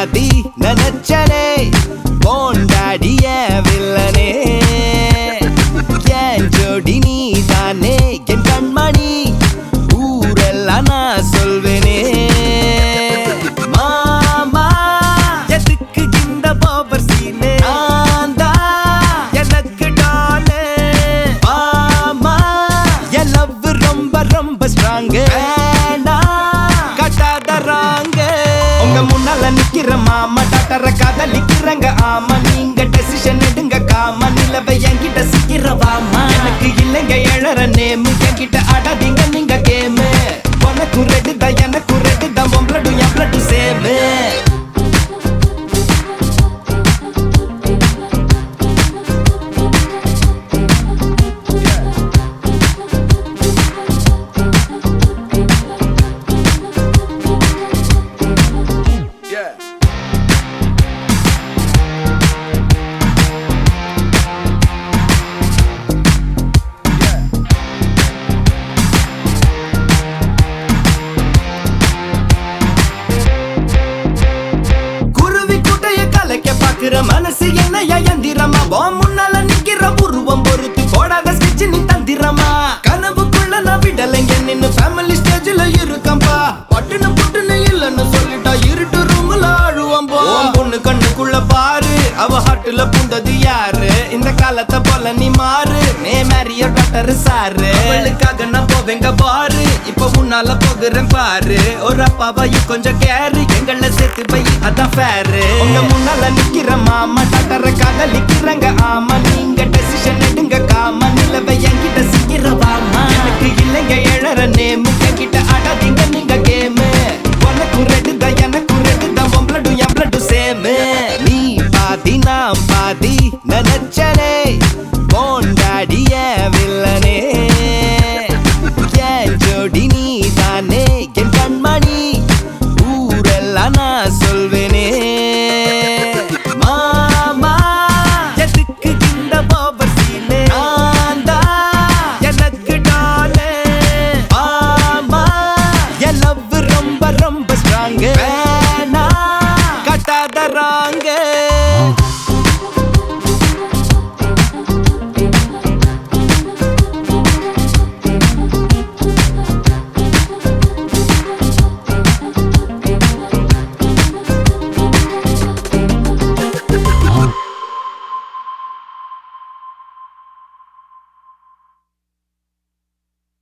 பாதி நினைச்சனே போண்டாடிய வில்லனே என் ஜோடி நீ தானே என் கண்மணி ஊரெல்லாம் நான் சொல்வேனே மாமா எதுக்கு இந்த பாபர் சீனே நான் தான் எனக்கு டாலே மாமா என் லவ் ரொம்ப ரொம்ப ஸ்ட்ராங் கட்டாதறாங்க உங்க முன்னால நிக்கிற மாமா டாக்டர காதலிக்கிறங்க ஆமா நீங்க டெசிஷன் எடுங்க காமா நிலவை என்கிட்ட சிக்கிறவாமா எனக்கு இல்லைங்க எழற நேம் என்கிட்ட ஆடாதீங்க நீங்க கேமு உனக்கு ரெடு தான் எனக்கு ரெடு தான் உங்களோட என் பிளட் சேமு Yeah. குருவி குட்டைய கலைக்க பாக்குற மனசு என்னைய எந்திரமா போ முன்னால நிக்கிற உருவம் பொறுத்து போடாத ஸ்கெட்ச் நீ தந்திரமா கனவுக்குள்ள நான் விடலைங்க நின்னு ஃபேமிலி ஸ்டேஜ்ல இருக்கம்பா பட்டுன்னு புட்டுன்னு இல்லன்னு சொல்லிட்டா இருட்டு ரூம்ல அழுவம் போ உன் பொண்ணு கண்ணுக்குள்ள பாரு அவ ஹாட்டுல பூந்தது யாரு இந்த காலத்தை போல நீ மாறு நே மேரிய டாக்டர் சாரு அவளுக்காக நான் போவேங்க பாரு இப்ப உன்னால போகிறேன் பாரு ஒரு அப்பாவையும் கொஞ்சம் கேரு எங்கள சேர்த்து போய் அதான் ஃபேரு உங்க முன்னால நிக்கிற மாமா டாக்டர காதலிக்கிறங்க ஆமா நீங்க டெசிஷன் எடுங்க காமா நிலவை என்கிட்ட சிக்கிறவாமா எனக்கு இல்லைங்க எழற நேம் என்கிட்ட ஆடாதீங்க நீங்க கேமு உனக்கு ரெடு தான் எனக்கு ரெடு தான் உங்களோட என் பிளட் சேமு நீ பாதி நான் பாதி நினைச்சனே போண்டாடிய வில்லனே